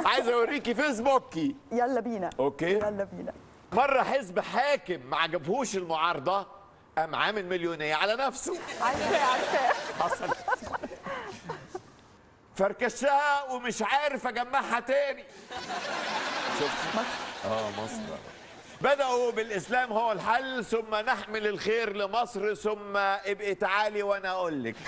عايز اوريكي فيسبوكي يلا بينا اوكي يلا بينا مره حزب حاكم ما عجبهوش المعارضه قام عامل مليونيه على نفسه عارفاه عارفاه حصل فركشتها ومش عارف اجمعها تاني شفت اه مصر بدأوا بالإسلام هو الحل ثم نحمل الخير لمصر ثم ابقي تعالي وأنا أقول لك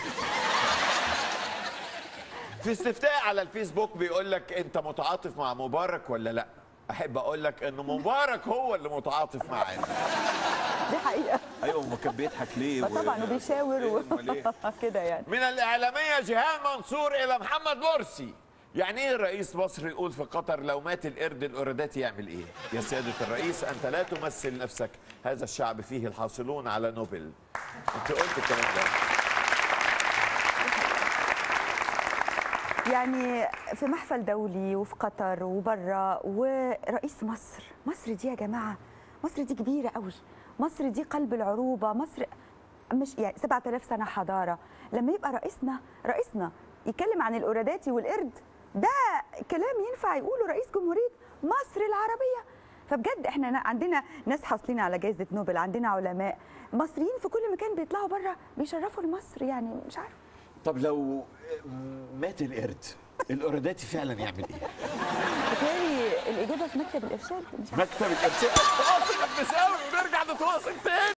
في استفتاء على الفيسبوك بيقول لك أنت متعاطف مع مبارك ولا لأ؟ أحب أقول لك إن مبارك هو اللي متعاطف معانا دي حقيقه ايوه ما كان بيضحك ليه و- طبعا وبيشاور و... أمال إيه؟ كده يعني من الإعلامية جيهان منصور إلى محمد مرسي يعني ايه رئيس مصر يقول في قطر لو مات القرد القرداتي يعمل ايه؟ يا سيادة الرئيس أنت لا تمثل نفسك هذا الشعب فيه الحاصلون على نوبل أنت قلت الكلام ده يعني في محفل دولي وفي قطر وبره ورئيس مصر مصر دي يا جماعه مصر دي كبيره قوي مصر دي قلب العروبه مصر مش يعني 7000 سنه حضاره لما يبقى رئيسنا رئيسنا يتكلم عن القراداتي والقرد ده كلام ينفع يقوله رئيس جمهوريه مصر العربيه فبجد احنا نا- عندنا ناس حاصلين على جائزه نوبل عندنا علماء مصريين في كل مكان بيطلعوا بره بيشرفوا لمصر يعني مش عارفه طب لو مات القرد القرداتي فعلا يعمل ايه؟ بالتالي الاجابه في مكتب الارشاد مش عارفة. مكتب الإرشاد تواصل ابن ساوي ونرجع نتواصل تاني